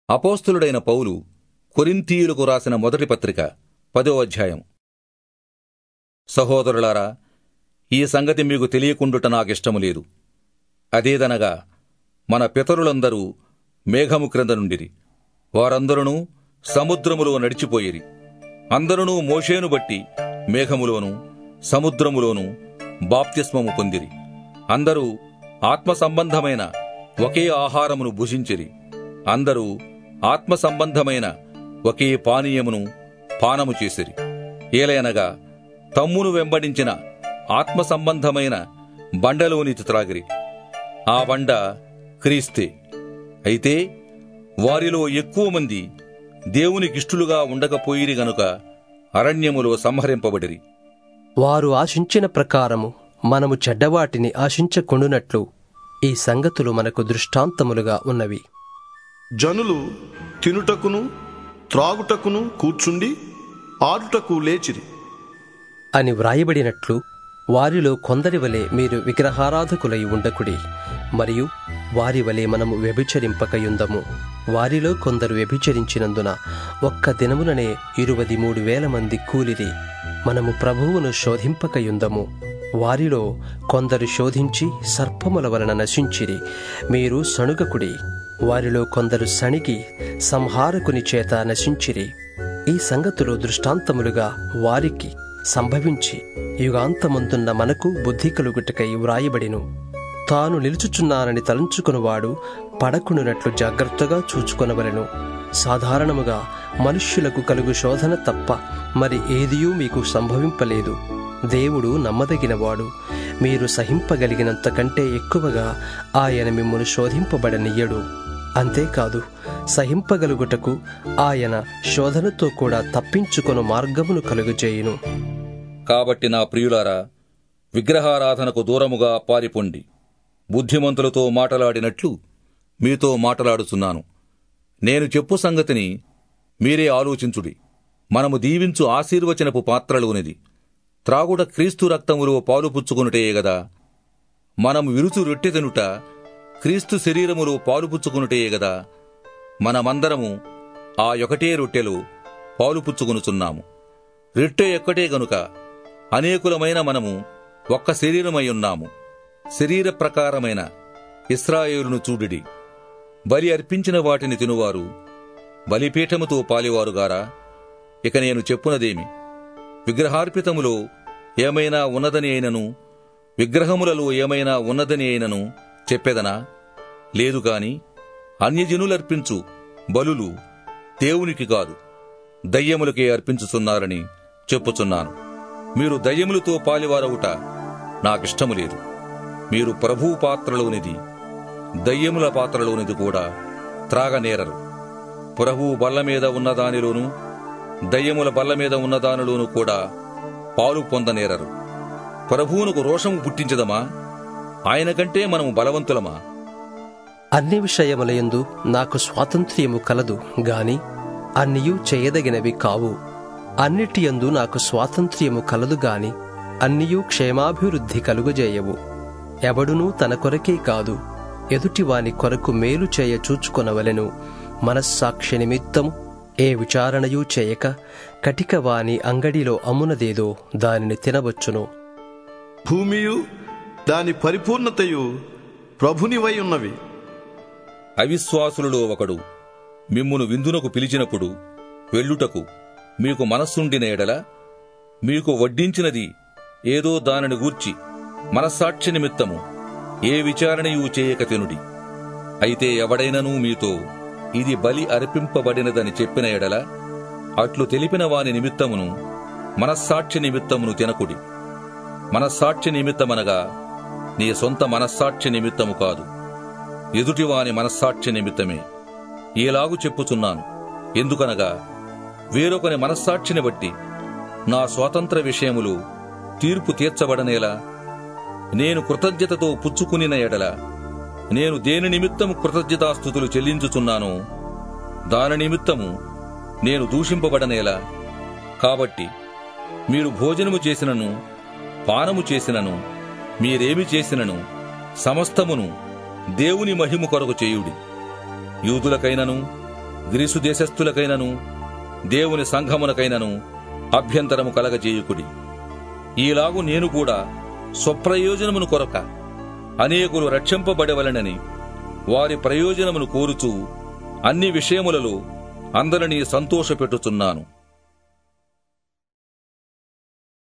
అపోస్తులుడైన పౌలు కొరింథీయులకు రాసిన మొదటి పత్రిక పదో అధ్యాయం సహోదరులారా ఈ సంగతి మీకు తెలియకుండుట నాకిష్టము లేదు అదేదనగా మన పితరులందరూ మేఘము క్రింద నుండిరి వారందరూ సముద్రములో నడిచిపోయిరి అందరూ మోషేను బట్టి మేఘములోను సముద్రములోను బాప్తిస్మము పొందిరి అందరూ ఆత్మ సంబంధమైన ఒకే ఆహారమును భుజించిరి అందరూ ఆత్మ సంబంధమైన ఒకే పానీయమును పానము చేసిరి ఏలయనగా తమ్మును వెంబడించిన ఆత్మ సంబంధమైన బండలోనిది త్రాగిరి ఆ బండ క్రీస్తే అయితే వారిలో ఎక్కువ మంది దేవునికిష్టులుగా ఉండకపోయిరి గనుక అరణ్యములో సంహరింపబడిరి వారు ఆశించిన ప్రకారము మనము చెడ్డవాటిని ఆశించకుండునట్లు ఈ సంగతులు మనకు దృష్టాంతములుగా ఉన్నవి జనులు తినుటకును త్రాగుటకును కూర్చుండి ఆడుటకు లేచిరి అని వ్రాయబడినట్లు వారిలో కొందరి వలె మీరు విగ్రహారాధకులై ఉండకుడి మరియు వారి వలె మనము వ్యభిచరింపకయుందము వారిలో కొందరు వ్యభిచరించినందున ఒక్క దినముననే ఇరువది మూడు వేల మంది కూలిరి మనము ప్రభువును శోధింపకయుందము వారిలో కొందరు శోధించి సర్పముల వలన నశించిరి మీరు సణుగకుడి వారిలో కొందరు సణిగి సంహారకుని చేత నశించిరి ఈ సంగతులు దృష్టాంతములుగా వారికి సంభవించి యుగాంతమందున్న మనకు బుద్ధి కలుగుటకై వ్రాయబడిను తాను నిలుచుచున్నానని తలంచుకునివాడు పడకుండునట్లు జాగ్రత్తగా చూచుకొనవలెను సాధారణముగా మనుష్యులకు కలుగు శోధన తప్ప మరి ఏదియూ మీకు సంభవింపలేదు దేవుడు నమ్మదగినవాడు మీరు సహింపగలిగినంత కంటే ఎక్కువగా ఆయన మిమ్మల్ని శోధింపబడనియ్యడు అంతేకాదు సహింపగలుగుటకు ఆయన శోధనతో కూడా తప్పించుకొను మార్గమును కలుగజేయును కాబట్టి నా ప్రియులారా విగ్రహారాధనకు దూరముగా పారిపొండి బుద్ధిమంతులతో మాటలాడినట్లు మీతో మాటలాడుచున్నాను నేను చెప్పు సంగతిని మీరే ఆలోచించుడి మనము దీవించు ఆశీర్వచనపు పాత్రలోనిది త్రాగుట క్రీస్తు రక్తములో పాలు పుచ్చుకొనుటయే గదా మనము విరుచు రొట్టె తినుట క్రీస్తు శరీరములో పాలు పుచ్చుకొనుటయే గదా మనమందరము ఆ ఒకటే రొట్టెలో పాలు పుచ్చుకొనుచున్నాము రొట్టె ఎక్కటే గనుక అనేకులమైన మనము ఒక్క శరీరమై ఉన్నాము శరీర ప్రకారమైన ఇస్రాయేలును చూడిడి బలి అర్పించిన వాటిని తినువారు బలిపీఠముతో పాలివారుగారా ఇక నేను చెప్పునదేమి విగ్రహార్పితములో ఏమైనా ఉన్నదని అయినను విగ్రహములలో ఏమైనా ఉన్నదని అయినను చెప్పెదనా లేదు కాని అన్యజనులర్పించు బలులు దేవునికి కాదు దయ్యములకే అర్పించుచున్నారని చెప్పుచున్నాను మీరు దయ్యములతో పాలివారవుట నాకిష్టము లేదు మీరు ప్రభువు పాత్రలోనిది దయ్యముల పాత్రలోనిది కూడా త్రాగనేరరు ప్రభువు బల్ల మీద ఉన్నదానిలోనూ దయ్యముల బల్ల మీద ఉన్నదానిలోనూ కూడా పాలు పొందనేరరు ప్రభువునకు రోషము పుట్టించదమా ఆయన కంటే మనము బలవంతులమా అన్ని విషయములయందు నాకు స్వాతంత్ర్యము కలదు గాని అన్నియూ చేయదగినవి కావు అన్నిటియందు నాకు స్వాతంత్ర్యము కలదు గాని అన్నియూ క్షేమాభివృద్ధి కలుగజేయవు ఎవడునూ తన కొరకే కాదు ఎదుటివాని కొరకు మేలు చేయ చూచుకొనవలెను మనస్సాక్షి నిమిత్తము ఏ విచారణయూ చేయక కటిక వాని అంగడిలో అమ్మునదేదో దానిని తినవచ్చును భూమియు దాని పరిపూర్ణతయు ప్రభునివై ఉన్నవి అవిశ్వాసులలో ఒకడు మిమ్మును విందునకు పిలిచినప్పుడు వెళ్ళుటకు మీకు మనస్సుండిన ఎడల మీకు వడ్డించినది ఏదో దానిని గూర్చి మనస్సాక్షి నిమిత్తము ఏ విచారణయూ చేయక తినుడి అయితే ఎవడైనను మీతో ఇది బలి అర్పింపబడినదని చెప్పిన ఎడల అట్లు తెలిపిన వాని నిమిత్తమును మనస్సాక్షి నిమిత్తమును తినకుడి మనస్సాక్షి నిమిత్తమనగా నీ సొంత మనస్సాక్షి నిమిత్తము కాదు ఎదుటివాని మనస్సాక్షి నిమిత్తమే ఈలాగు చెప్పుచున్నాను ఎందుకనగా వేరొకని మనస్సాక్షిని బట్టి నా స్వాతంత్ర విషయములు తీర్పు తీర్చబడనేలా నేను కృతజ్ఞతతో పుచ్చుకునిన ఎడల నేను దేని నిమిత్తము కృతజ్ఞతాస్థుతులు చెల్లించుచున్నానో దాని నిమిత్తము నేను దూషింపబడనేలా కాబట్టి మీరు భోజనము చేసినను పానము చేసినను మీరేమి చేసినను సమస్తమును దేవుని మహిమ కొరకు చేయుడి యూదులకైనను గ్రీసు దేశస్థులకైనను దేవుని సంఘమునకైనను అభ్యంతరము కలగజేయుకుడి ఈలాగు నేను కూడా స్వప్రయోజనమును కొరక అనేకులు రక్షింపబడవలనని వారి ప్రయోజనమును కోరుచూ అన్ని విషయములలో అందరినీ సంతోషపెట్టుచున్నాను